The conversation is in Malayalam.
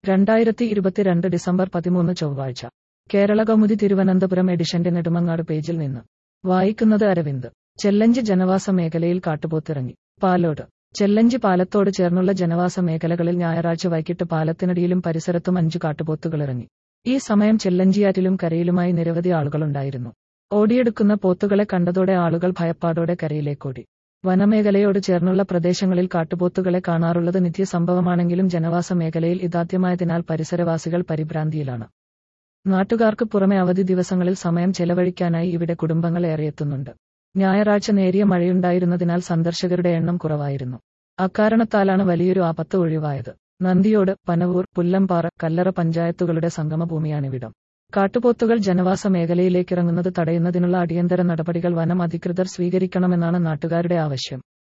രണ്ടായിരത്തി ഇരുപത്തിരണ്ട് ഡിസംബർ പതിമൂന്ന് ചൊവ്വാഴ്ച കേരള കൗമുദി തിരുവനന്തപുരം എഡിഷന്റെ നെടുമങ്ങാട് പേജിൽ നിന്ന് വായിക്കുന്നത് അരവിന്ദ് ചെല്ലഞ്ച് ജനവാസ മേഖലയിൽ കാട്ടുപോത്തിറങ്ങി പാലോട് ചെല്ലഞ്ച് പാലത്തോട് ചേർന്നുള്ള ജനവാസ മേഖലകളിൽ ഞായറാഴ്ച വൈകിട്ട് പാലത്തിനടിയിലും പരിസരത്തും അഞ്ചു കാട്ടുപോത്തുകളിറങ്ങി ഈ സമയം ചെല്ലഞ്ചിയാറ്റിലും കരയിലുമായി നിരവധി ആളുകളുണ്ടായിരുന്നു ഓടിയെടുക്കുന്ന പോത്തുകളെ കണ്ടതോടെ ആളുകൾ ഭയപ്പാടോടെ കരയിലേക്കോടി വനമേഖലയോട് ചേർന്നുള്ള പ്രദേശങ്ങളിൽ കാട്ടുപോത്തുകളെ കാണാറുള്ളത് നിത്യസംഭവമാണെങ്കിലും ജനവാസ മേഖലയിൽ ഇതാദ്യമായതിനാൽ പരിസരവാസികൾ പരിഭ്രാന്തിയിലാണ് നാട്ടുകാർക്ക് പുറമെ അവധി ദിവസങ്ങളിൽ സമയം ചെലവഴിക്കാനായി ഇവിടെ കുടുംബങ്ങൾ ഏറെയെത്തുന്നുണ്ട് ഞായറാഴ്ച നേരിയ മഴയുണ്ടായിരുന്നതിനാൽ സന്ദർശകരുടെ എണ്ണം കുറവായിരുന്നു അക്കാരണത്താലാണ് വലിയൊരു ആപത്ത് ഒഴിവായത് നന്ദിയോട് പനവൂർ പുല്ലംപാറ കല്ലറ പഞ്ചായത്തുകളുടെ സംഗമഭൂമിയാണിവിടം കാട്ടുപോത്തുകൾ ജനവാസ മേഖലയിലേക്കിറങ്ങുന്നത് തടയുന്നതിനുള്ള അടിയന്തര നടപടികൾ വനം അധികൃതർ സ്വീകരിക്കണമെന്നാണ് നാട്ടുകാരുടെ ആവശ്യം